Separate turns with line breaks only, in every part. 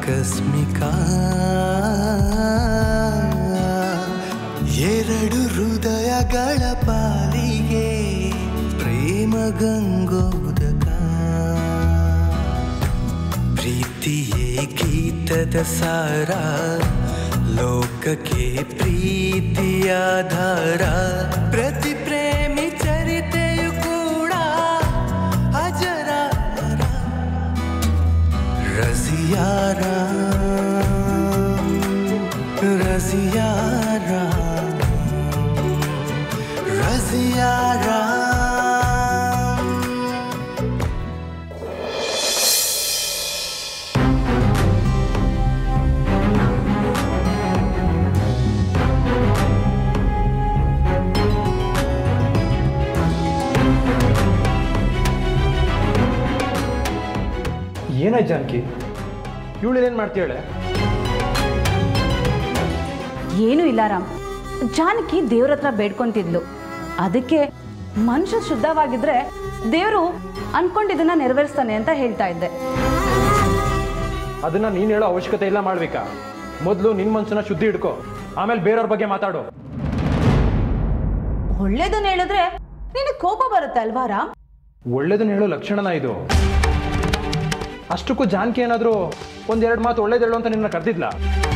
ಆಕಸ್ಮಿಕ ಎರಡು ಹೃದಯಗಳ ಪಾಲಿಗೆ ಪ್ರೇಮ ಗಂಗೋದಕ ಪ್ರೀತಿಯೇ ಗೀತದ ಸಾರ ಲೋಕಕ್ಕೆ ಪ್ರೀತಿಯಾಧಾರ ಪ್ರತಿ ಪ್ರೇಮಿ ಚರಿತೆಯು ಕೂಡ ಅಜರ ರಸಿಯಾರ ರಸಿಯಾರ ರಸಿಯಾರ
ಏನಾಯ್ತು ಜಾನಕಿ ಇವಳು ಏನು ಮಾಡ್ತೀಯಾಳೆ
ಏನೂ ಇಲ್ಲ ರಾಮ್ ಜಾನಕಿ ದೇವ್ರ ಹತ್ರ ಬೇಡ್ಕೊಂತಿದ್ಲು ಅದಕ್ಕೆ ಮನುಷ್ಯ ಶುದ್ಧವಾಗಿದ್ರೆ ದೇವರು ಅನ್ಕೊಂಡಿದ್ದನ್ನ ನೆರವೇರಿಸ್ತಾನೆ ಅಂತ ಹೇಳ್ತಾ ಇದ್ದೆ
ಅದನ್ನ ನೀನು ಹೇಳೋ ಅವಶ್ಯಕತೆ ಇಲ್ಲ ಮಾಡ್ಬೇಕಾ ಮೊದಲು ನಿನ್ನ ಮನ್ಸನ್ನ ಶುದ್ಧಿ ಇಡ್ಕೋ ಆಮೇಲೆ ಬೇರೆಯವ್ರ ಬಗ್ಗೆ ಮಾತಾಡು
ಒಳ್ಳೇದನ್ನ ಹೇಳಿದ್ರೆ ನಿನಗೆ ಕೋಪ ಬರುತ್ತೆ ಅಲ್ವಾ ರಾಮ್
ಒಳ್ಳೇದನ್ನ ಹೇಳೋ ಲಕ್ಷಣನ ಇದು ಅಷ್ಟಕ್ಕೂ ಜಾನಕಿ ಏನಾದರೂ ಒಂದೆರಡು ಮಾತು ಒಳ್ಳೇದು ಹೇಳು ಅಂತ ನಿನ್ನ ಕರೆದಿದ್ಲ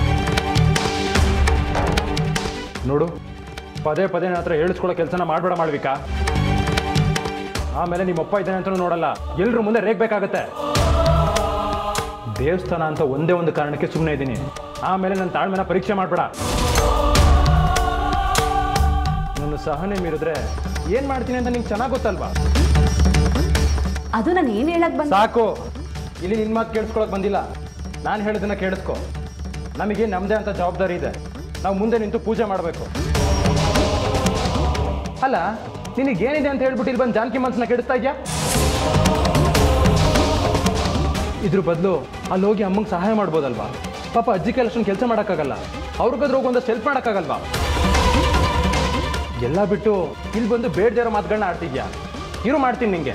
ನೋಡು ಪದೇ ಪದೇ ನನ್ನ ಹತ್ರ ಹೇಳಿಸ್ಕೊಳ್ಳೋ ಕೆಲಸನ ಮಾಡಬೇಡ ಮಾಡ್ಬೇಕಾ ಆಮೇಲೆ ನಿಮ್ಮಪ್ಪ ಇದ್ದಾನೆ ಅಂತಲೂ ನೋಡಲ್ಲ ಎಲ್ರ ಮುಂದೆ ರೇಗ್ಬೇಕಾಗತ್ತೆ ದೇವಸ್ಥಾನ ಅಂತ ಒಂದೇ ಒಂದು ಕಾರಣಕ್ಕೆ ಸುಮ್ಮನೆ ಇದ್ದೀನಿ ಆಮೇಲೆ ನನ್ನ ತಾಳ್ಮೆನ ಪರೀಕ್ಷೆ ಮಾಡಬೇಡ ನನ್ನ ಸಹನೆ ಮೀರಿದ್ರೆ ಏನು ಮಾಡ್ತೀನಿ ಅಂತ ನಿಂಗೆ ಚೆನ್ನಾಗಿ ಗೊತ್ತಲ್ವಾ
ಅದು ನಾನು ಏನು ಹೇಳಕ್ ಬಂದ
ಸಾಕು ಇಲ್ಲಿ ನಿನ್ನ ಮಾತು ಕೇಳಿಸ್ಕೊಳಕ್ ಬಂದಿಲ್ಲ ನಾನು ಹೇಳಿದ್ದನ್ನ ಕೇಳಿಸ್ಕೊ ನಮಗೆ ನಮ್ಮದೇ ಅಂತ ಜವಾಬ್ದಾರಿ ಇದೆ ನಾವು ಮುಂದೆ ನಿಂತು ಪೂಜೆ ಮಾಡಬೇಕು ಅಲ್ಲ ನಿನಗೇನಿದೆ ಅಂತ ಹೇಳ್ಬಿಟ್ಟು ಇಲ್ಲಿ ಬಂದು ಜಾನಕಿ ಮನಸ್ಸನ್ನ ಕೆಡಿಸ್ತಾ ಇದೆಯಾ ಇದ್ರ ಬದಲು ಅಲ್ಲಿ ಹೋಗಿ ಅಮ್ಮಂಗೆ ಸಹಾಯ ಮಾಡ್ಬೋದಲ್ವಾ ಪಾಪ ಅಜ್ಜಿ ಕೈಲಿ ಅಷ್ಟೊಂದು ಕೆಲಸ ಮಾಡೋಕ್ಕಾಗಲ್ಲ ಅವ್ರಿಗಾದ್ರೂ ಹೋಗಿ ಒಂದು ಹೆಲ್ಪ್ ಮಾಡೋಕ್ಕಾಗಲ್ವಾ ಎಲ್ಲ ಬಿಟ್ಟು ಇಲ್ಲಿ ಬಂದು ಬೇಡದೇ ಇರೋ ಮಾತುಗಳನ್ನ ಆಡ್ತಿದ್ಯಾ ಇರು ಮಾಡ್ತೀನಿ ನಿಂಗೆ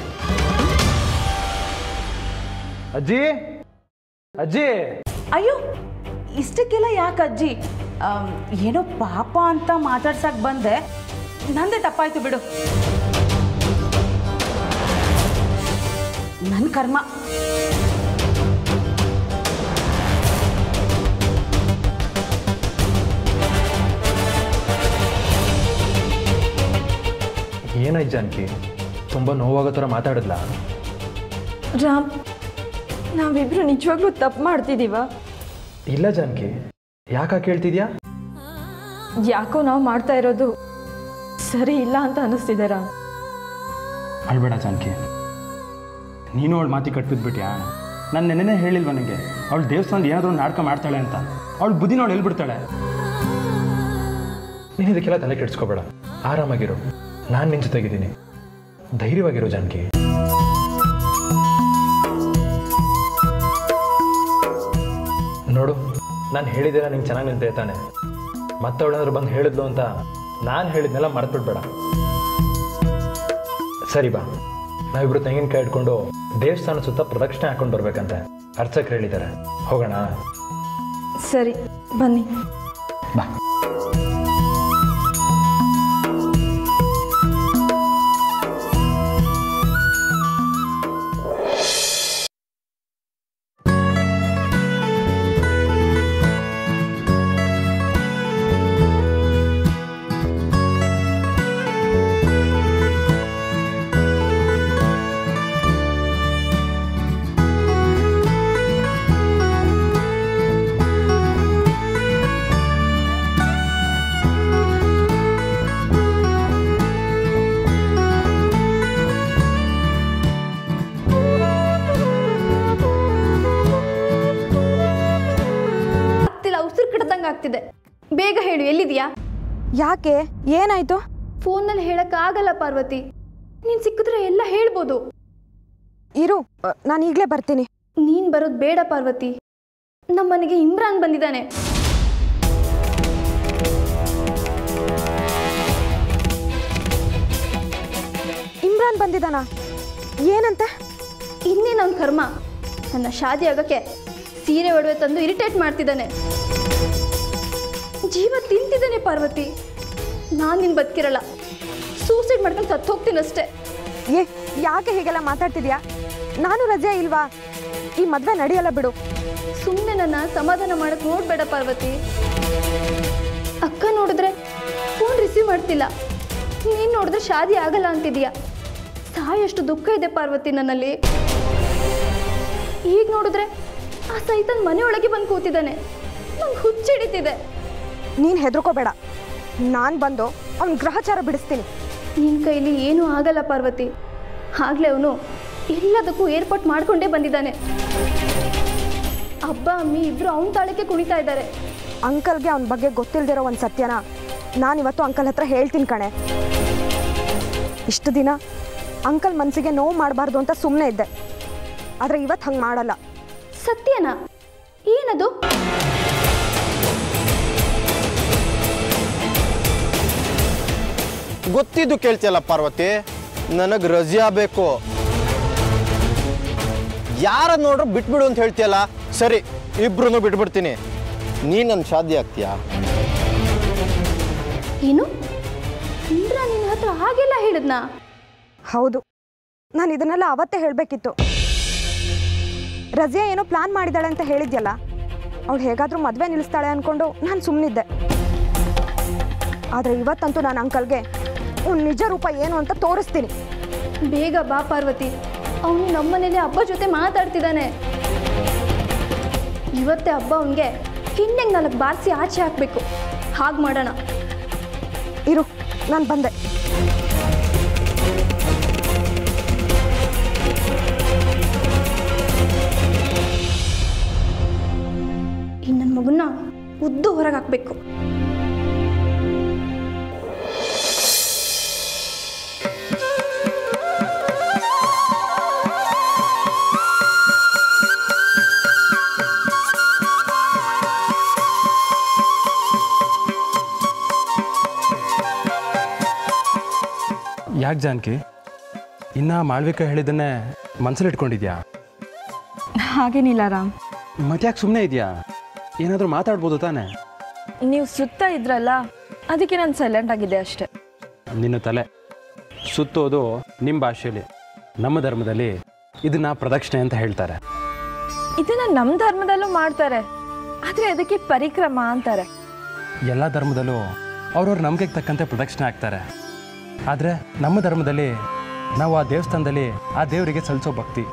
ಅಜ್ಜಿ ಅಜ್ಜಿ
ಅಯ್ಯೋ ಇಷ್ಟಕ್ಕೆಲ್ಲ ಯಾಕೆ ಅಜ್ಜಿ ಆಮ್, ಏನೋ ಪಾಪ ಅಂತ ಮಾತಾಡ್ಸಕ್ ಬಂದೆ ನಂದೇ ತಪ್ಪಾಯ್ತು ಬಿಡು ನನ್ನ ಕರ್ಮ
ಏನಾಯ್ತು ಜಾನಕಿ ತುಂಬ ನೋವಾಗೋ ಥರ ಮಾತಾಡಿದ್ಲಾ
ರಾಮ್ ನಾವಿಬ್ರು ನಿಜವಾಗ್ಲೂ ತಪ್ಪು ಮಾಡ್ತಿದೀವ
ಇಲ್ಲ ಜಾನಕಿ ಯಾಕ ಕೇಳ್ತಿದ್ಯಾ
ಯಾಕೋ ನಾವು ಮಾಡ್ತಾ ಇರೋದು ಸರಿ ಇಲ್ಲ ಅಂತ ಅನ್ನಿಸ್ತಿದೆ ರಾಮ್
ಅಳ್ಬೇಡ ಜಾನಕಿ ನೀನು ಅವಳು ಮಾತಿ ಕಟ್ಬಿದ್ಬಿಟ್ಯಾ ನಾನು ನೆನ್ನೆನೇ ಹೇಳಿಲ್ವ ನನಗೆ ಅವಳು ದೇವಸ್ಥಾನದ ಏನಾದರೂ ಒಂದು ನಾಟಕ ಮಾಡ್ತಾಳೆ ಅಂತ ಅವಳು ಬುದ್ಧಿನ ಅವಳು ಹೇಳ್ಬಿಡ್ತಾಳೆ ನೀನು ಇದಕ್ಕೆಲ್ಲ ತಲೆ ಕೆಡಿಸ್ಕೋಬೇಡ ಆರಾಮಾಗಿರು ನಾನು ನಿನ್ನ ಜೊತೆಗಿದ್ದೀನಿ ಧೈರ್ಯವಾಗಿರು ಜಾನಕಿ ನೋಡು ನಾನು ಹೇಳಿದ್ದೀರ ನಿಂಗೆ ಚೆನ್ನಾಗಿ ನಿಂತೆ ತಾನೆ ಮತ್ತವಳೇನಾದ್ರು ಬಂದು ಹೇಳಿದ್ಲು ಅಂತ ನಾನು ಹೇಳಿದ್ನೆಲ್ಲ ಮರೆತುಬಿಡ್ಬೇಡ ಸರಿ ಬಾ ನಾವಿಬ್ರು ತೆಂಗಿನಕಾಯಿ ಇಟ್ಕೊಂಡು ದೇವಸ್ಥಾನ ಸುತ್ತ ಪ್ರದಕ್ಷಿಣೆ ಹಾಕೊಂಡು ಬರ್ಬೇಕಂತೆ ಅರ್ಚಕರು ಹೇಳಿದ್ದಾರೆ ಹೋಗೋಣ
ಸರಿ ಬನ್ನಿ
ಬಾ
ಆಗ್ತಿಲ್ಲ ಉಸಿರು ಕಟ್ಟದಂಗೆ ಆಗ್ತಿದೆ ಬೇಗ ಹೇಳು ಎಲ್ಲಿದೆಯಾ
ಯಾಕೆ ಏನಾಯ್ತು
ಫೋನಲ್ಲಿ ಹೇಳಕ್ಕಾಗಲ್ಲ ಪಾರ್ವತಿ ನೀನು ಸಿಕ್ಕಿದ್ರೆ ಎಲ್ಲ ಹೇಳ್ಬೋದು
ಇರು ನಾನು ಈಗಲೇ ಬರ್ತೀನಿ
ನೀನು ಬರೋದು ಬೇಡ ಪಾರ್ವತಿ ನಮ್ಮನೆಗೆ ಇಮ್ರಾನ್ ಬಂದಿದ್ದಾನೆ
ಇಮ್ರಾನ್ ಬಂದಿದ್ದಾನ ಏನಂತೆ
ಇನ್ನೇ ನನ್ನ ಕರ್ಮ ನನ್ನ ಶಾದಿ ಆಗೋಕ್ಕೆ ಸೀರೆ ಒಡವೆ ತಂದು ಇರಿಟೇಟ್ ಮಾಡ್ತಿದ್ದಾನೆ ಜೀವ ತಿಂತಿದ್ದಾನೆ ಪಾರ್ವತಿ ನಾನು ನಿನ್ ಬದುಕಿರಲ್ಲ ಸೂಸೈಡ್ ಮಾಡ್ಕೊಂಡು ಸತ್ತು ಹೋಗ್ತೀನಿ ಅಷ್ಟೇ
ಏ ಯಾಕೆ ಹೀಗೆಲ್ಲ ಮಾತಾಡ್ತಿದ್ಯಾ ನಾನು ರಜೆ ಇಲ್ವಾ ಈ ಮದ್ವೆ ನಡೆಯಲ್ಲ ಬಿಡು
ಸುಮ್ಮನೆ ನನ್ನ ಸಮಾಧಾನ ಮಾಡಕ್ ನೋಡ್ಬೇಡ ಪಾರ್ವತಿ ಅಕ್ಕ ನೋಡಿದ್ರೆ ಫೋನ್ ರಿಸೀವ್ ಮಾಡ್ತಿಲ್ಲ ನೀನು ನೋಡಿದ್ರೆ ಶಾದಿ ಆಗಲ್ಲ ಅಂತಿದ್ಯಾ ಸಾಯಷ್ಟು ದುಃಖ ಇದೆ ಪಾರ್ವತಿ ನನ್ನಲ್ಲಿ ಈಗ ನೋಡಿದ್ರೆ ಆ ಸೈತನ್ ಮನೆಯೊಳಗೆ ಬಂದು ಕೂತಿದ್ದಾನೆ ನಂಗೆ ಹುಚ್ಚಿಡಿತಿದೆ
ನೀನು ಹೆದರ್ಕೋಬೇಡ ನಾನು ಬಂದು ಅವ್ನ ಗ್ರಹಚಾರ ಬಿಡಿಸ್ತೀನಿ
ನಿನ್ನ ಕೈಲಿ ಏನೂ ಆಗಲ್ಲ ಪಾರ್ವತಿ ಆಗ್ಲೇ ಅವನು ಎಲ್ಲದಕ್ಕೂ ಏರ್ಪಾಟ್ ಮಾಡ್ಕೊಂಡೇ ಬಂದಿದ್ದಾನೆ ಅಬ್ಬ ಅಮ್ಮಿ ಇಬ್ರು ಅವನ ತಾಳಕ್ಕೆ ಕುಣಿತಾ ಇದ್ದಾರೆ
ಅಂಕಲ್ಗೆ ಅವನ ಬಗ್ಗೆ ಗೊತ್ತಿಲ್ದಿರೋ ಒಂದು ಸತ್ಯನ ನಾನಿವತ್ತು ಅಂಕಲ್ ಹತ್ರ ಹೇಳ್ತೀನಿ ಕಣೆ ಇಷ್ಟು ದಿನ ಅಂಕಲ್ ಮನಸ್ಸಿಗೆ ನೋವು ಮಾಡಬಾರ್ದು ಅಂತ ಸುಮ್ಮನೆ ಇದ್ದೆ ಆದರೆ ಇವತ್ತು ಹಂಗೆ ಮಾಡಲ್ಲ
ಸತ್ಯನಾ ಏನದು
ಗೊತ್ತಿದ್ದು ಕೇಳ್ತಿಯಲ್ಲ ಪಾರ್ವತಿ ನನಗೆ ರಜಿಯಾ ಬೇಕು ಯಾರ ನೋಡ್ರು ಬಿಟ್ಬಿಡು ಅಂತ ಹೇಳ್ತೀಯಲ್ಲ ಸರಿ ಇಬ್ರು ಬಿಟ್ಬಿಡ್ತೀನಿ ನೀ ನನ್ನ ಶಾದಿ ಆಗ್ತೀಯಾ
ಏನು ಇಂದ್ರ ನಿನ್ನ ಹತ್ರ ಹಾಗೆಲ್ಲ ಹೇಳಿದ್ನಾ
ಹೌದು ನಾನು ಇದನ್ನೆಲ್ಲ ಅವತ್ತೇ ಹೇಳಬೇಕಿತ್ತು ರಜಿಯಾ ಏನೋ ಪ್ಲಾನ್ ಮಾಡಿದಾಳೆ ಅಂತ ಹೇಳಿದ್ಯಲ್ಲ ಅವಳು ಹೇಗಾದರೂ ಮದುವೆ ನಿಲ್ಲಿಸ್ತಾಳೆ ಅಂದ್ಕೊಂಡು ನಾನು ಸುಮ್ಮನಿದ್ದೆ ಆದರೆ ಇವತ್ತಂತೂ ನಾನು ಅಂಕಲ್ಗೆ ಅವ್ನ ನಿಜ ರೂಪ ಏನು ಅಂತ ತೋರಿಸ್ತೀನಿ
ಬೇಗ ಬಾ ಪಾರ್ವತಿ ಅವನು ನಮ್ಮನೇಲಿ ಹಬ್ಬ ಜೊತೆ ಮಾತಾಡ್ತಿದ್ದಾನೆ ಇವತ್ತೇ ಹಬ್ಬ ಅವನಿಗೆ ಹಿಂದೆಂಗೆ ನಾಲ್ಕು ಬಾರಿಸಿ ಆಚೆ ಹಾಕಬೇಕು ಹಾಗೆ ಮಾಡೋಣ
ಇರು ನಾನು ಬಂದೆ
ಈ ನನ್ನ ಮಗುನ ಉದ್ದು ಹೊರಗೆ ಹಾಕಬೇಕು
ಯಾಕೆ ಜಾನಕಿ ಇನ್ನ ಮಾಳ್ವಿಕ ಹೇಳಿದ್ದನ್ನೇ ಮನ್ಸಲ್ಲಿ ಇಟ್ಕೊಂಡಿದ್ಯಾ
ಹಾಗೇನಿಲ್ಲ ರಾಮ್
ಮತ್ತೆ ಯಾಕೆ ಸುಮ್ಮನೆ ಇದೆಯಾ ಏನಾದರೂ ಮಾತಾಡ್ಬೋದು ತಾನೇ
ನೀವು ಸುತ್ತ ಇದ್ರಲ್ಲ ಅದಕ್ಕೆ ನಾನು ಸೈಲೆಂಟ್ ಆಗಿದೆ ಅಷ್ಟೆ
ನಿನ್ನ ತಲೆ ಸುತ್ತೋದು ನಿಮ್ಮ ಭಾಷೆಯಲ್ಲಿ ನಮ್ಮ ಧರ್ಮದಲ್ಲಿ ಇದನ್ನ ಪ್ರದಕ್ಷಿಣೆ ಅಂತ ಹೇಳ್ತಾರೆ
ಇದನ್ನ ನಮ್ಮ ಧರ್ಮದಲ್ಲೂ ಮಾಡ್ತಾರೆ ಆದರೆ ಅದಕ್ಕೆ ಪರಿಕ್ರಮ ಅಂತಾರೆ
ಎಲ್ಲ ಧರ್ಮದಲ್ಲೂ ಅವ್ರವ್ರ ನಂಬಿಕೆಗೆ ತಕ್ಕಂತೆ ಪ್ರದಕ್ಷಿಣೆ ಆಗ್ತಾರೆ ಆದರೆ ನಮ್ಮ ಧರ್ಮದಲ್ಲಿ ನಾವು ಆ ದೇವಸ್ಥಾನದಲ್ಲಿ ಆ ದೇವರಿಗೆ ಸಲ್ಲಿಸೋ ಭಕ್ತಿ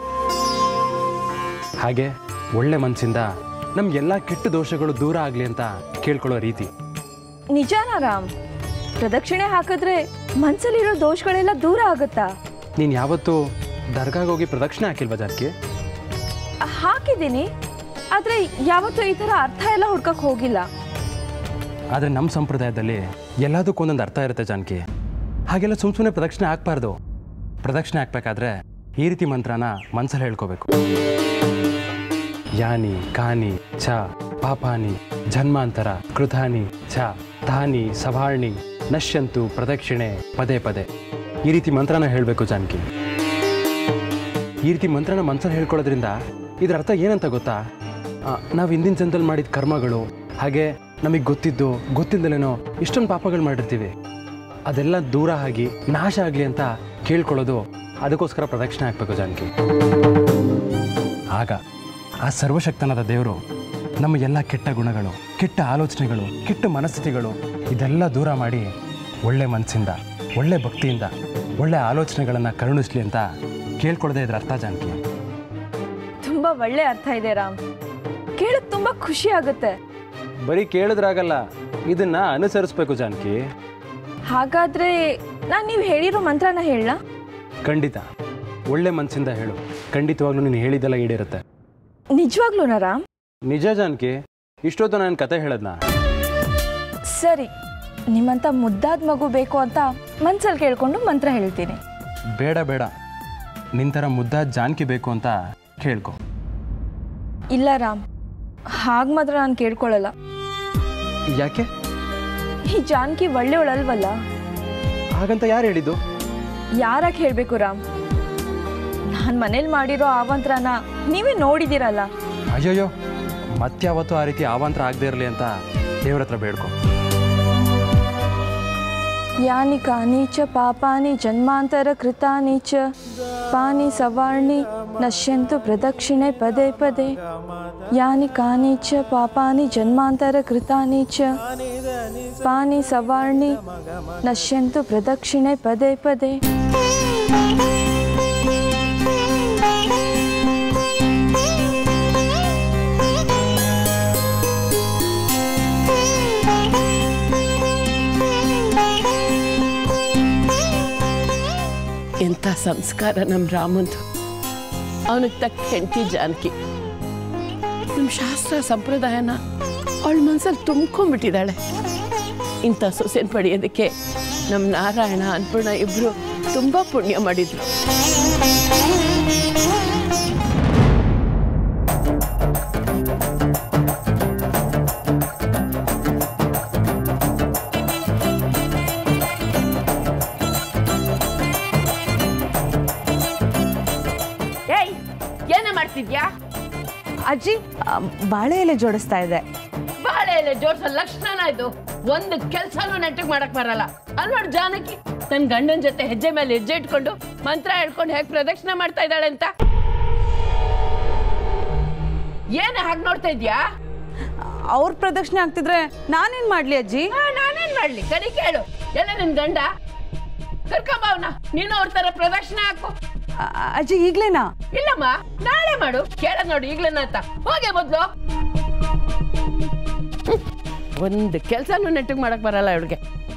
ಹಾಗೆ ಒಳ್ಳೆ ಮನಸ್ಸಿಂದ ನಮ್ಮ ಎಲ್ಲ ಕೆಟ್ಟ ದೋಷಗಳು ದೂರ ಆಗಲಿ ಅಂತ ಕೇಳ್ಕೊಳ್ಳೋ ರೀತಿ
ನಿಜಾನ ರಾಮ್ ಪ್ರದಕ್ಷಿಣೆ ಹಾಕಿದ್ರೆ ಮನ್ಸಲ್ಲಿರೋ ದೋಷಗಳೆಲ್ಲ ದೂರ ಆಗುತ್ತಾ
ನೀನು ಯಾವತ್ತೂ ದರ್ಗಾಗೆ ಹೋಗಿ ಪ್ರದಕ್ಷಿಣೆ ಹಾಕಿಲ್ವಾ ಜಾನಕಿ
ಹಾಕಿದ್ದೀನಿ ಆದರೆ ಯಾವತ್ತೂ ಈ ಥರ ಅರ್ಥ ಎಲ್ಲ ಹುಡ್ಕಕ್ಕೆ ಹೋಗಿಲ್ಲ
ಆದರೆ ನಮ್ಮ ಸಂಪ್ರದಾಯದಲ್ಲಿ ಎಲ್ಲದಕ್ಕೂ ಒಂದೊಂದು ಅರ್ಥ ಇರುತ್ತೆ ಜಾನಕಿ ಹಾಗೆಲ್ಲ ಸುಮ್ಮ ಸುಮ್ಮನೆ ಪ್ರದಕ್ಷಿಣೆ ಹಾಕ್ಬಾರ್ದು ಪ್ರದಕ್ಷಿಣೆ ಹಾಕ್ಬೇಕಾದ್ರೆ ಈ ರೀತಿ ಮಂತ್ರನ ಮನ್ಸಲ್ಲಿ ಹೇಳ್ಕೋಬೇಕು ಯಾನಿ ಕಾನಿ ಛ ಪಾಪಾನಿ ಜನ್ಮಾಂತರ ಕೃತಾನಿ ಛ ತಾನಿ ಸವಾರ್ಣಿ ನಶ್ಯಂತು ಪ್ರದಕ್ಷಿಣೆ ಪದೇ ಪದೇ ಈ ರೀತಿ ಮಂತ್ರನ ಹೇಳಬೇಕು ಜಾನಕಿ ಈ ರೀತಿ ಮಂತ್ರನ ಮನ್ಸಲ್ಲಿ ಹೇಳ್ಕೊಳ್ಳೋದ್ರಿಂದ ಇದರ ಅರ್ಥ ಏನಂತ ಗೊತ್ತಾ ನಾವು ಹಿಂದಿನ ಜನ್ಮದಲ್ಲಿ ಮಾಡಿದ ಕರ್ಮಗಳು ಹಾಗೆ ನಮಗೆ ಗೊತ್ತಿದ್ದು ಗೊತ್ತಿದ್ದಲೇನೋ ಇಷ್ಟೊಂದು ಪಾಪಗಳು ಮಾಡಿರ್ತೀವಿ ಅದೆಲ್ಲ ದೂರ ಆಗಿ ನಾಶ ಆಗಲಿ ಅಂತ ಕೇಳ್ಕೊಳ್ಳೋದು ಅದಕ್ಕೋಸ್ಕರ ಪ್ರದಕ್ಷಿಣೆ ಹಾಕಬೇಕು ಜಾನಕಿ ಆಗ ಆ ಸರ್ವಶಕ್ತನಾದ ದೇವರು ನಮ್ಮ ಎಲ್ಲ ಕೆಟ್ಟ ಗುಣಗಳು ಕೆಟ್ಟ ಆಲೋಚನೆಗಳು ಕೆಟ್ಟ ಮನಸ್ಥಿತಿಗಳು ಇದೆಲ್ಲ ದೂರ ಮಾಡಿ ಒಳ್ಳೆ ಮನಸ್ಸಿಂದ ಒಳ್ಳೆ ಭಕ್ತಿಯಿಂದ ಒಳ್ಳೆ ಆಲೋಚನೆಗಳನ್ನು ಕರುಣಿಸ್ಲಿ ಅಂತ ಕೇಳ್ಕೊಳ್ಳೋದೇ ಇದ್ರ ಅರ್ಥ ಜಾನಕಿ
ತುಂಬ ಒಳ್ಳೆ ಅರ್ಥ ಇದೆ ರಾಮ್ ಕೇಳಕ್ ತುಂಬ ಖುಷಿ ಆಗುತ್ತೆ
ಬರೀ ಕೇಳಿದ್ರಾಗಲ್ಲ ಇದನ್ನ ಅನುಸರಿಸ್ಬೇಕು ಜಾನಕಿ
ಹಾಗಾದ್ರೆ ನಾನು ನೀವು ಹೇಳಿರೋ ಮಂತ್ರನ ಹೇಳ
ಖಂಡಿತ ಒಳ್ಳೆ ಮನಸ್ಸಿಂದ ಹೇಳು ಖಂಡಿತವಾಗ್ಲೂ ನೀನು ಹೇಳಿದ್ದೆಲ್ಲ ಈಡೇರುತ್ತೆ
ನಿಜವಾಗ್ಲೂನಾ ರಾಮ್
ನಿಜ ಜಾನಕಿ ಇಷ್ಟೊತ್ತು ನಾನು ಕತೆ ಹೇಳದ್ನಾ
ಸರಿ ನಿಮ್ಮಂಥ ಮುದ್ದಾದ ಮಗು ಬೇಕು ಅಂತ ಮನ್ಸಲ್ಲಿ ಕೇಳ್ಕೊಂಡು ಮಂತ್ರ ಹೇಳ್ತೀನಿ
ಬೇಡ ಬೇಡ ನಿನ್ ಥರ ಮುದ್ದಾದ ಜಾನಕಿ ಬೇಕು ಅಂತ ಕೇಳ್ಕೊ
ಇಲ್ಲ ರಾಮ್ ಹಾಗೆ ಮಾತ್ರ ನಾನು ಕೇಳ್ಕೊಳ್ಳಲ್ಲ
ಯಾಕೆ
ಈ ಜಾನಕಿ ಒಳ್ಳೆಯವಳಲ್ವಲ್ಲ
ಹಾಗಂತ ಯಾರು ಹೇಳಿದ್ದು
ಯಾರಾಗ ಹೇಳಬೇಕು ರಾಮ್ ನಾನು ಮನೇಲಿ ಮಾಡಿರೋ ಆವಂತ್ರನ ನೀವೇ ನೋಡಿದ್ದೀರಲ್ಲ
ಅಯ್ಯೋಯ್ಯೋ ಮತ್ಯಾವತ್ತೂ ಆ ರೀತಿ ಅವಾಂತರ ಆಗದೆ ಇರಲಿ ಅಂತ ದೇವ್ರ ಹತ್ರ ಬೇಡ್ಕೊ
ಯಾನಿ ಕಾನಿ ಚ ಪಾಪಾನಿ ಜನ್ಮಾಂತರ ಕೃತಾನಿ ಚ ಪಾನಿ ಸವಾರ್ಣಿ ನಶ್ಯಂತು ಪ್ರದಕ್ಷಿಣೆ ಪದೇ ಪದೇ ಯಾನಿ ಕಾನಿ ಚ ಪಾಪಾನಿ ಜನ್ಮಾಂತರ ಕೃತಾನಿ ಚ ಪಾನಿ ಸವಾರ್ಣಿ ನಶ್ಯಂತು ಪ್ರದಕ್ಷಿಣೆ ಪದೇ ಪದೇ
ಎಂಥ ಸಂಸ್ಕಾರ ನಮ್ಮ ರಾಮಂದು ಅವನಿಗೆ ತಕ್ಕ ಹೆಂಡತಿ ಜಾನಕಿ ನಮ್ಮ ಶಾಸ್ತ್ರ ಸಂಪ್ರದಾಯನ ಅವಳ ಮನ್ಸಲ್ಲಿ ತುಂಬ್ಕೊಂಡ್ಬಿಟ್ಟಿದ್ದಾಳೆ ಇಂಥ ಸೊಸೆನ ಪಡೆಯೋದಕ್ಕೆ ನಮ್ಮ ನಾರಾಯಣ ಅನ್ಪೂರ್ಣ ಇಬ್ಬರು ತುಂಬ ಪುಣ್ಯ ಮಾಡಿದ್ರು ಏಯ್ ಏನೇ ಮಾಡ್ತಿದ್ಯಾ
ಅಜ್ಜಿ ಆ, ಬಾಳೆ ಎಲೆ ಜೋಡಿಸ್ತಾ ಇದೆ
ಬಾಳೆ ಎಲೆ ಜೋಡ್ಸೋ ಲಕ್ಷಣನ ಇದು ಒಂದು ಕೆಲ್ಸನೂ ನೆಟ್ಟಗ್ ಮಾಡಕ್ ಬರಲ್ಲ ಅಲ್ವಾಡ್ ಜಾನಕಿ ತನ್ನ ಗಂಡನ ಜೊತೆ ಹೆಜ್ಜೆ ಮೇಲೆ ಹೆಜ್ಜೆ ಇಟ್ಕೊಂಡು ಮಂತ್ರ ಹೇಳ್ಕೊಂಡು ಹೇಗೆ ಪ್ರದಕ್ಷಿಣೆ ಮಾಡ್ತಾ ಇದ್ದಾಳೆ ಅಂತ ಏನ್ ಹಾಗೆ ನೋಡ್ತಾ ಇದ್ಯಾ
ಅವ್ರ ಪ್ರದಕ್ಷಿಣೆ ಆಗ್ತಿದ್ರೆ ನಾನೇನ್ ಮಾಡ್ಲಿ ಅಜ್ಜಿ
ಆ, ನಾನೇನ್ ಮಾಡ್ಲಿ ಕರಿ ಕೇಳು ಎಲ್ಲ ನಿನ್ ಗಂಡ ಕರ್ಕೊಂಬ ಅವ್ನ ನೀನು ಅವ್ರ ತರ ಪ್ರದಕ್ಷಿಣೆ ಹಾಕು
ಆ, ಅಜ್ಜಿ ಈಗ್ಲೇನಾ
ಇಲ್ಲಮ್ಮ ನಾಳೆ ಮಾಡು ಕೇಳದ್ ನೋಡಿ ಈಗ್ಲೇನ ಅಂತ ಹೋಗೆ ಮೊದ್ಲು ಹ್ಮ್. ಒಂದು ಕೆಲ್ಸನೂ ನೆಟ್ಟಗ್ ಮಾಡಕ್ ಬರಲ್ಲ ಇವಳಿಗೆ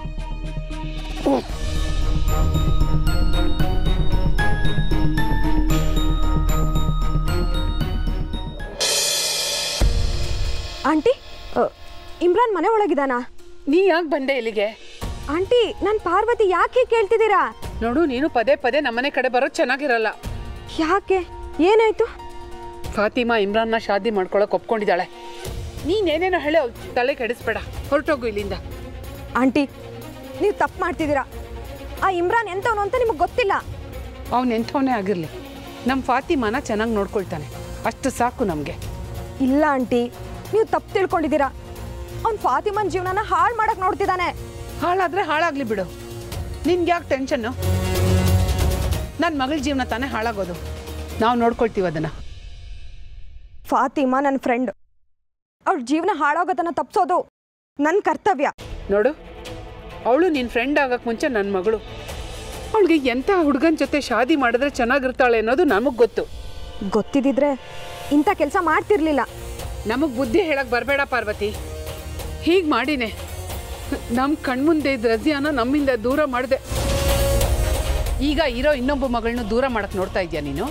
ಆಂಟಿ ಅ, ಇಮ್ರಾನ್ ಮನೆ ಒಳಗಿದಾನಾ
ನೀ ಯಾಕೆ ಬಂದೆ ಇಲ್ಲಿಗೆ
ಆಂಟಿ ನಾನು ಪಾರ್ವತಿ ಯಾಕೆ ಹೀಗ್ ಕೇಳ್ತಿದ್ದೀರಾ
ನೋಡು ನೀನು ಪದೇ ಪದೇ ನಮ್ಮನೆ ಕಡೆ ಬರೋದು ಚೆನ್ನಾಗಿರಲ್ಲ
ಯಾಕೆ ಏನಾಯ್ತು
ಫಾತಿಮಾ ಇಮ್ರಾನ್ನ ಶಾದಿ ಮಾಡ್ಕೊಳಕ್ ಒಪ್ಕೊಂಡಿದ್ದಾಳೆ ನೀನೇನೇನೋ ಹೇಳಿ ಅವ್ಳ್ ತಲೆ ಕೆಡಿಸ್ಬೇಡ ಹೊರಟೋಗು ಇಲ್ಲಿಂದ
ಆಂಟಿ ನೀವು ತಪ್ಪು ಮಾಡ್ತಿದ್ದೀರಾ ಆ ಇಮ್ರಾನ್ ಎಂತವನು ಅಂತ ನಿಮಗೆ ಗೊತ್ತಿಲ್ಲ
ಅವ್ನು ಎಂಥವನೇ ಆಗಿರಲಿ ನಮ್ಮ ಫಾತಿಮಾನ ಚೆನ್ನಾಗಿ ನೋಡ್ಕೊಳ್ತಾನೆ ಅಷ್ಟು ಸಾಕು ನಮಗೆ
ಇಲ್ಲ ಆಂಟಿ ನೀವು ತಪ್ಪು ತಿಳ್ಕೊಂಡಿದ್ದೀರಾ ಅವ್ನು ಫಾತಿಮನ್ ಜೀವನನ ಹಾಳು ಮಾಡಕ್ ನೋಡ್ತಿದ್ದಾನೆ
ಹಾಳಾದ್ರೆ ಹಾಳಾಗ್ಲಿ ಬಿಡು ನಿನ್ಗೆ ಯಾಕೆ ಟೆನ್ಷನ್ನು ನನ್ನ ಮಗಳ ಜೀವನ ತಾನೇ ಹಾಳಾಗೋದು ನಾವು ನೋಡ್ಕೊಳ್ತೀವಿ ಅದನ್ನ
ಫಾತಿಮಾ ನನ್ನ ಫ್ರೆಂಡ್ ಅವಳ ಜೀವನ ಹಾಳಾಗೋದನ್ನ ತಪ್ಸೋದು ನನ್ನ ಕರ್ತವ್ಯ
ನೋಡು ಅವಳು ನಿನ್ನ ಫ್ರೆಂಡ್ ಆಗಕ್ಕೆ ಮುಂಚೆ ನನ್ನ ಮಗಳು ಅವಳಿಗೆ ಎಂಥ ಹುಡುಗನ ಜೊತೆ ಶಾದಿ ಮಾಡಿದ್ರೆ ಚೆನ್ನಾಗಿರ್ತಾಳೆ ಅನ್ನೋದು ನಮಗೆ ಗೊತ್ತು
ಗೊತ್ತಿದ್ದಿದ್ರೆ ಇಂಥ ಕೆಲಸ ಮಾಡ್ತಿರ್ಲಿಲ್ಲ
ನಮಗೆ ಬುದ್ಧಿ ಹೇಳಕ್ ಬರಬೇಡ ಪಾರ್ವತಿ ಹೀಗೆ ಮಾಡಿನೇ ನಮ್ಮ ಕಣ್ಮುಂದೆ ಇದ್ದ ರಜಿಯಾನ ನಮ್ಮಿಂದ ದೂರ ಮಾಡಿದೆ ಈಗ ಇರೋ ಇನ್ನೊಬ್ಬ ಮಗಳನ್ನ ದೂರ ಮಾಡಕ್ ನೋಡ್ತಾ ಇದೀಯ ನೀನು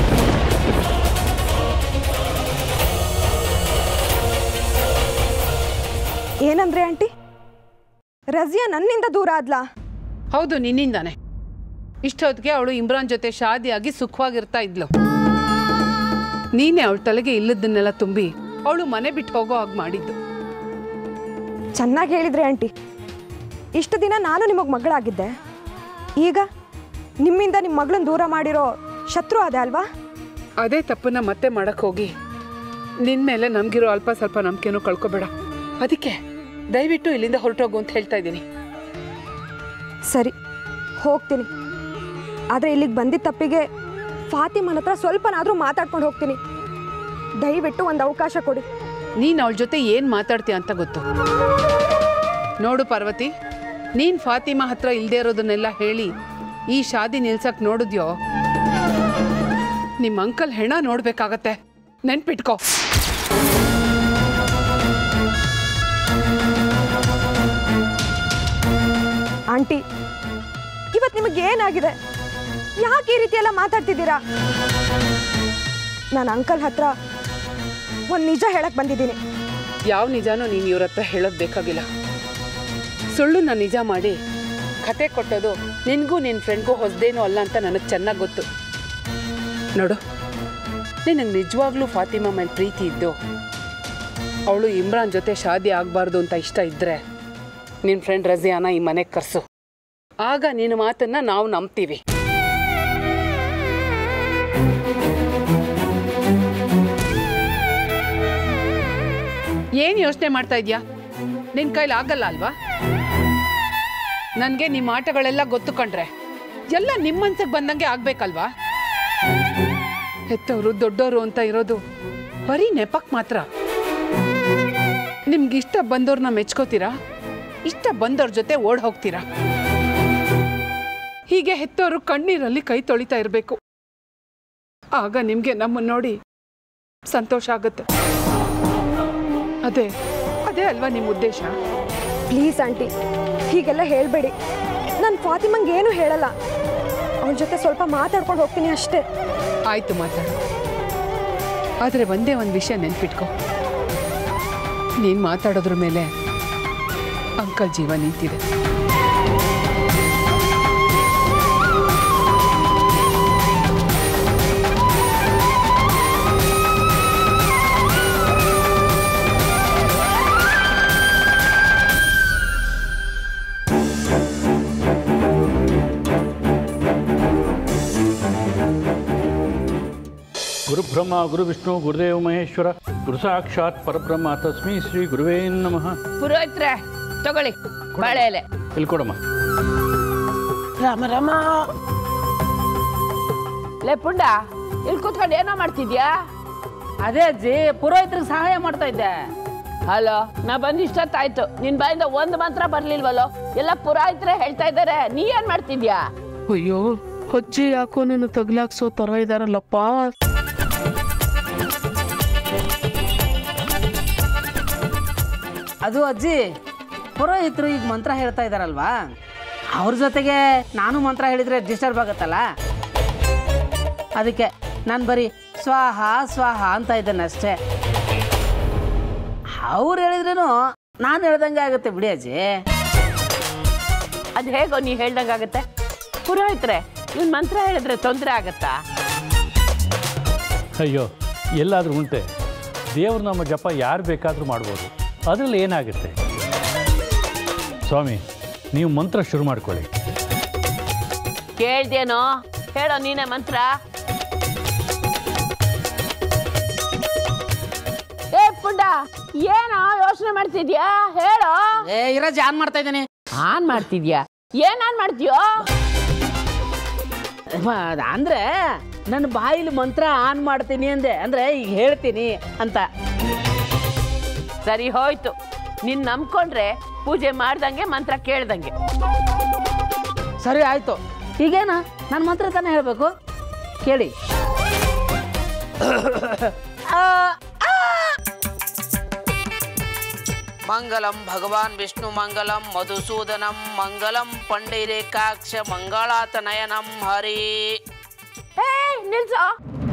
ಏನಂದ್ರೆ ಆಂಟಿ ರಜಿಯಾ ನನ್ನಿಂದ ದೂರ ಆದ್ಲಾ
ಹೌದು ನಿನ್ನಿಂದಾನೆ ಇಷ್ಟೊತ್ತಿಗೆ ಅವಳು ಇಮ್ರಾನ್ ಜೊತೆ ಶಾದಿಯಾಗಿ ಸುಖವಾಗಿರ್ತಾ ಇದ್ಲು ನೀನೇ ಅವಳ ತಲೆಗೆ ಇಲ್ಲದನ್ನೆಲ್ಲ ತುಂಬಿ ಅವಳು ಮನೆ ಬಿಟ್ಟು ಹೋಗೋ ಹಾಗೆ ಮಾಡಿದ್ದು
ಚೆನ್ನಾಗಿ ಹೇಳಿದ್ರಿ ಆಂಟಿ ಇಷ್ಟು ದಿನ ನಾನು ನಿಮಗೆ ಮಗಳಾಗಿದ್ದೆ ಈಗ ನಿಮ್ಮಿಂದ ನಿಮ್ಮ ಮಗಳನ್ನ ದೂರ ಮಾಡಿರೋ ಶತ್ರು ಅದೇ ಅಲ್ವಾ
ಅದೇ ತಪ್ಪನ್ನ ಮತ್ತೆ ಮಾಡಕ್ ಹೋಗಿ ನಿನ್ ಮೇಲೆ ನಮ್ಗಿರೋ ಅಲ್ಪ ಸ್ವಲ್ಪ ನಂಬಿಕೆನೂ ಕಳ್ಕೊಬೇಡ ಅದಕ್ಕೆ ದಯವಿಟ್ಟು ಇಲ್ಲಿಂದ ಹೊರಟೋಗು ಅಂತ ಹೇಳ್ತಾ ಇದ್ದೀನಿ
ಸರಿ ಹೋಗ್ತೀನಿ ಆದರೆ ಇಲ್ಲಿಗೆ ಬಂದಿದ್ದ ತಪ್ಪಿಗೆ ಫಾತಿಮನ ಹತ್ರ ಸ್ವಲ್ಪನಾದರೂ ಮಾತಾಡ್ಕೊಂಡು ಹೋಗ್ತೀನಿ ದಯವಿಟ್ಟು ಒಂದು ಅವಕಾಶ ಕೊಡಿ
ನೀನ್ ಅವಳ ಜೊತೆ ಏನ್ ಮಾತಾಡ್ತೀಯ ಅಂತ ಗೊತ್ತು ನೋಡು ಪಾರ್ವತಿ ನೀನ್ ಫಾತಿಮಾ ಹತ್ರ ಇಲ್ದೇ ಇರೋದನ್ನೆಲ್ಲ ಹೇಳಿ ಈ ಶಾದಿ ನಿಲ್ಸಕ್ ನೋಡಿದ್ಯೋ ನಿಮ್ಮ ಅಂಕಲ್ ಹೆಣ ನೋಡ್ಬೇಕಾಗತ್ತೆ ನೆನ್ಪಿಟ್ಕೋ
ಆಂಟಿ ಇವತ್ತು ನಿಮಗೆ ಏನಾಗಿದೆ ಯಾಕೆ ಈ ರೀತಿ ಎಲ್ಲ ಮಾತಾಡ್ತಿದ್ದೀರಾ ನಾನು ಅಂಕಲ್ ಹತ್ರ ಒಂದು ನಿಜ ಹೇಳಕ್ ಬಂದಿದ್ದೀನಿ
ಯಾವ ನಿಜಾನೂ ನೀನು ಇವ್ರ ಹತ್ರ ಹೇಳೋದು ಬೇಕಾಗಿಲ್ಲ ಸುಳ್ಳುನ ನಿಜ ಮಾಡಿ ಕತೆ ಕೊಟ್ಟೋದು ನಿನಗೂ ನಿನ್ನ ಫ್ರೆಂಡ್ಗೂ ಹೊಸದೇನೂ ಅಲ್ಲ ಅಂತ ನನಗೆ ಚೆನ್ನಾಗಿ ಗೊತ್ತು ನೋಡು ನಿನಗೆ ನಿಜವಾಗ್ಲೂ ಫಾತಿಮಾ ಮೇಲೆ ಪ್ರೀತಿ ಇದ್ದು ಅವಳು ಇಮ್ರಾನ್ ಜೊತೆ ಶಾದಿ ಆಗಬಾರ್ದು ಅಂತ ಇಷ್ಟ ಇದ್ದರೆ ನಿನ್ನ ಫ್ರೆಂಡ್ ರಜಿಯಾನ ಈ ಮನೆಗೆ ಕರೆಸು ಆಗ ನಿನ್ನ ಮಾತನ್ನ ನಾವು ನಂಬ್ತೀವಿ ಏನು ಯೋಚನೆ ಮಾಡ್ತಾ ಇದೀಯಾ ನಿನ್ನ ಕೈಲಿ ಆಗಲ್ಲ ಅಲ್ವಾ ನನಗೆ ನಿಮ್ಮ ಆಟಗಳೆಲ್ಲ ಗೊತ್ತು ಕಂಡ್ರೆ ಎಲ್ಲ ನಿಮ್ಮ ಮನ್ಸಿಗೆ ಬಂದಂಗೆ ಆಗ್ಬೇಕಲ್ವಾ ಹೆತ್ತವರು ದೊಡ್ಡವರು ಅಂತ ಇರೋದು ಬರೀ ನೆಪಕ್ ಮಾತ್ರ ನಿಮ್ಗೆ ಇಷ್ಟ ಬಂದವ್ರನ್ನ ಮೆಚ್ಕೋತೀರಾ ಇಷ್ಟ ಬಂದವ್ರ ಜೊತೆ ಓಡ್ ಹೋಗ್ತೀರಾ ಹೀಗೆ ಹೆತ್ತವರು ಕಣ್ಣೀರಲ್ಲಿ ಕೈ ತೊಳಿತಾ ಇರಬೇಕು ಆಗ ನಿಮಗೆ ನಮ್ಮನ್ನು ನೋಡಿ ಸಂತೋಷ ಆಗುತ್ತೆ ಅದೇ ಅದೇ ಅಲ್ವಾ ನಿಮ್ಮ ಉದ್ದೇಶ
ಪ್ಲೀಸ್ ಆಂಟಿ ಹೀಗೆಲ್ಲ ಹೇಳಬೇಡಿ ನಾನು ಫಾತಿಮಂಗೆ ಏನು ಹೇಳಲ್ಲ ಅವಳ ಜೊತೆ ಸ್ವಲ್ಪ ಮಾತಾಡ್ಕೊಂಡು ಹೋಗ್ತೀನಿ ಅಷ್ಟೇ
ಆಯ್ತು ಮಾತಾಡು ಆದರೆ ಒಂದೇ ಒಂದು ವಿಷಯ ನೆನ್ಪಿಟ್ಕೊ ನೀನು ಮಾತಾಡೋದ್ರ ಮೇಲೆ ಅಂಕಲ್ ಜೀವ ನಿಂತಿದೆ
ಗುರುಬ್ರಹ್ಮ ಗುರುವಿಷ್ಣು ಗುರುದೇವ ಮಹೇಶ್ವರ ಗುರು ಸಾಕ್ಷಾತ್ ಪರಬ್ರಹ್ಮ ತಸ್ಮೈ ಶ್ರೀ ಗುರುವೇ ನಮಃ
ಪುರೋಹಿತ್ರೆ ತಗೊಳ್ಳಿ ಬಾಳೆ ಎಲೆ
ಇಲ್ಲಿ ಕೊಡಮ್ಮ
ರಾಮ ರಾಮ ಲೇ ಪುಂಡ ಇಲ್ಲಿ ಕೂತ್ಕೊಂಡು ಏನೋ ಮಾಡ್ತಿದ್ಯಾ
ಅದೇ ಅಜ್ಜಿ ಪುರೋಹಿತರಿಗೆ ಸಹಾಯ ಮಾಡ್ತಾ ಇದ್ದೆ
ಹಲೋ ನಾ ಬಂದು ಇಷ್ಟೊತ್ತಾಯ್ತು ನಿನ್ ಬಾಯಿಂದ ಒಂದು ಮಾತ್ರ ಬರ್ಲಿಲ್ವಲ್ಲೋ ಎಲ್ಲ ಪುರೋಹಿತ್ರೆ ಹೇಳ್ತಾ ಇದ್ದಾರೆ ನೀ ಏನ್ ಮಾಡ್ತಿದ್ಯಾ
ಅಯ್ಯೋ ಹೊಜ್ಜೆ ಯಾಕೋ ನನ್ನ ತಗ್ಲಾಕ್ಸೋ ತರ ಇದಾರಲ್ಲಪ್ಪ
ಅದು ಅಜ್ಜಿ ಪುರೋಹಿತರು ಈಗ ಮಂತ್ರ ಹೇಳ್ತಾ ಇದ್ದಾರಲ್ವಾ ಅವ್ರ ಜೊತೆಗೆ ನಾನು ಮಂತ್ರ ಹೇಳಿದ್ರೆ ಡಿಸ್ಟರ್ಬ್ ಆಗುತ್ತಲ್ಲ ಅದಕ್ಕೆ ನಾನು ಬರೀ ಸ್ವಾಹ ಸ್ವಾಹ ಅಂತ ಇದ್ದೇನೆ ಅಷ್ಟೇ ಅವ್ರು ಹೇಳಿದ್ರೇನು ನಾನು ಹೇಳ್ದಂಗೆ ಆಗುತ್ತೆ ಬಿಡಿ ಅಜ್ಜಿ
ಅದ್ ಹೇಗೋ ನೀ ಹೇಳ್ದಂಗಾಗತ್ತೆ ಪುರೋಹಿತ್ರೆ ಇವ್ನ್ ಮಂತ್ರ ಹೇಳಿದ್ರೆ ತೊಂದರೆ ಆಗತ್ತಾ
ಅಯ್ಯೋ ಎಲ್ಲಾದರೂ ಉಂಟೆ ದೇವ್ರ ನಮ್ಮ ಜಪ ಯಾರು ಬೇಕಾದರೂ ಮಾಡ್ಬೋದು ಅದರಲ್ಲಿ ಏನಾಗುತ್ತೆ ಸ್ವಾಮಿ ನೀವು ಮಂತ್ರ ಶುರು ಮಾಡ್ಕೊಳ್ಳಿ
ಕೇಳ್ದೇನೋ ಹೇಳೋ ನೀನೇ ಮಂತ್ರ ಏ ಪುಂಡ ಏನೋ ಯೋಚನೆ ಮಾಡ್ತಿದ್ಯಾ ಹೇಳೋ
ಏ ಇರೋ ಜಾನ್ ಮಾಡ್ತಾ ಇದ್ದೀನಿ
ಆನ್ ಮಾಡ್ತಿದ್ಯಾ ಏನ್ ಆನ್ ಮಾಡ್ತೀಯೋ
ಅಂದ್ರೆ ನನ್ನ ಬಾಯಿಲಿ ಮಂತ್ರ ಆನ್ ಮಾಡ್ತೀನಿ ಅಂದೆ ಅಂದ್ರೆ ಈಗ ಹೇಳ್ತೀನಿ ಅಂತ
ಸರಿ ಹೋಯ್ತು ನಿನ್ ನಂಬ್ಕೊಂಡ್ರೆ ಪೂಜೆ ಮಾಡ್ದಂಗೆ ಮಂತ್ರ ಕೇಳ್ದಂಗೆ
ಸರಿ ಆಯ್ತು ಈಗೇನ ನನ್ನ ಮಂತ್ರ ತಾನೇ ಹೇಳಬೇಕು ಕೇಳಿ ಆ, ಆ. ಮಂಗಲಂ ಭಗವಾನ್ ವಿಷ್ಣು ಮಂಗಲಂ ಮಧುಸೂದನಂ ಮಂಗಲಂ ಪಂಡಿರೇಕಾಕ್ಷ ಮಂಗಳಾತನಯನಂ ಹರಿ
ಹೇ ನಿಲ್ಸೋ